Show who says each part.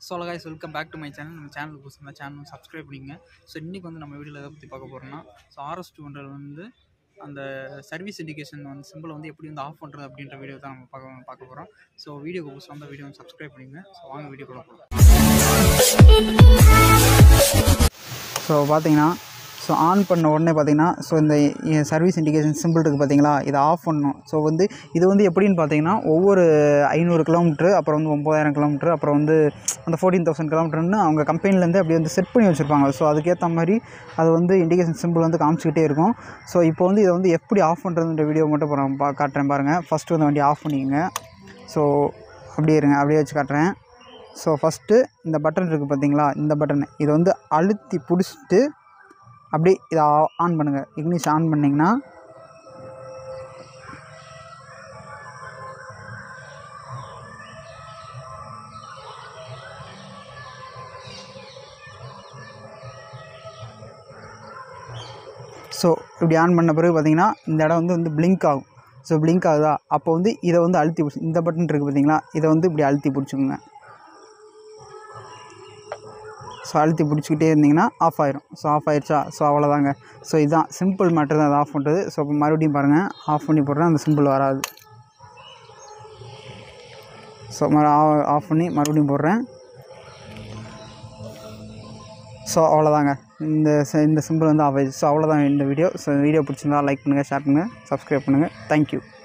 Speaker 1: so guys welcome back to my channel நம்ம சேனலுக்கு புதுசு சேனல் சப்ஸ்கிரைப் பண்ணிங்க ஸோ இன்றைக்கி வந்து நம்ம வீடியோவில் எதை பற்றி பார்க்க போகிறோம்னா ஸோ ஆர்எஸ் டூ ஹண்ட்ரட் வந்து அந்த சர்வீஸ் இண்டிகேஷன் வந்து சிம்பிள் வந்து எப்படி வந்து ஆஃப் பண்ணுறது அப்படின்ற வீடியோ தான் நம்ம பார்க்க பார்க்க போகிறோம் ஸோ வீடியோக்கு புதுசாக வந்து வீடியோ வந்து சப்ஸ்கிரைப் பண்ணிங்க ஸோ வாங்க வீடியோ கூட போகலாம் ஸோ பார்த்தீங்கன்னா ஸோ ஆன் பண்ண உடனே பார்த்தீங்கன்னா ஸோ இந்த சர்வீஸ் இண்டிகேஷன் சிம்பிள் இருக்குது பார்த்தீங்களா இதை ஆஃப் பண்ணணும் ஸோ வந்து இது வந்து எப்படின்னு பார்த்தீங்கன்னா ஒவ்வொரு ஐநூறு கிலோமீட்ரு அப்புறம் வந்து ஒம்பதாயிரம் கிலோமீட்ரு அப்புறம் வந்து அந்த ஃபோர்டீன் தௌசண்ட் கிலோமீட்டர்னு அவங்க கம்பெனிலேருந்து அப்படியே வந்து செட் பண்ணி வச்சுருப்பாங்க ஸோ அதுக்கேற்ற மாதிரி அது வந்து இண்டிகேஷன் சிம்பிள் வந்து காமிச்சிக்கிட்டே இருக்கும் ஸோ இப்போ வந்து இதை வந்து எப்படி ஆஃப் பண்ணுறதுன்ற வீடியோ மட்டும் இப்போ நான் பா காட்டுறேன் பாருங்கள் ஃபஸ்ட்டு வந்து வண்டி ஆஃப் பண்ணிக்கோங்க ஸோ அப்படியே இருங்க அப்படியே வச்சு காட்டுறேன் ஸோ ஃபஸ்ட்டு இந்த பட்டன் இருக்குது பார்த்தீங்களா இந்த பட்டன் இதை வந்து அழுத்தி பிடிச்சிட்டு அப்படியே இதை ஆன் பண்ணுங்கள் இங்கிலீஷ் ஆன் பண்ணிங்கன்னா ஸோ இப்படி ஆன் பண்ண பிறகு பார்த்தீங்கன்னா இந்த இடம் வந்து வந்து பிளிங்க் ஆகும் ஸோ பிளிங்க் ஆகுதா அப்போ வந்து இதை வந்து அழுத்தி பிடிச்சி இந்த பட்டன் இருக்குது பார்த்தீங்களா இதை வந்து இப்படி அழுத்தி பிடிச்சிக்கோங்க ஸோ அழுத்தி பிடிச்சிக்கிட்டே இருந்தீங்கன்னா ஆஃப் ஆயிரும் ஸோ ஆஃப் ஆயிடுச்சா ஸோ அவ்வளோதாங்க ஸோ இதுதான் சிம்பிள் மேட்டர் தான் அதை ஆஃப் பண்ணுறது ஸோ இப்போ மறுபடியும் பாருங்கள் ஆஃப் பண்ணி போடுறேன் அந்த சிம்பிள் வராது ஸோ மறு ஆஃப் பண்ணி மறுபடியும் போடுறேன் ஸோ அவ்வளோதாங்க இந்த ச- இந்த சிம்பிள் வந்து ஆஃப் ஆயிடுச்சு ஸோ அவ்வளோதான் இந்த வீடியோ ஸோ வீடியோ பிடிச்சிருந்தா லைக் பண்ணுங்கள் ஷேர் பண்ணுங்கள் சப்ஸ்கிரைப் பண்ணுங்கள் தேங்க்யூ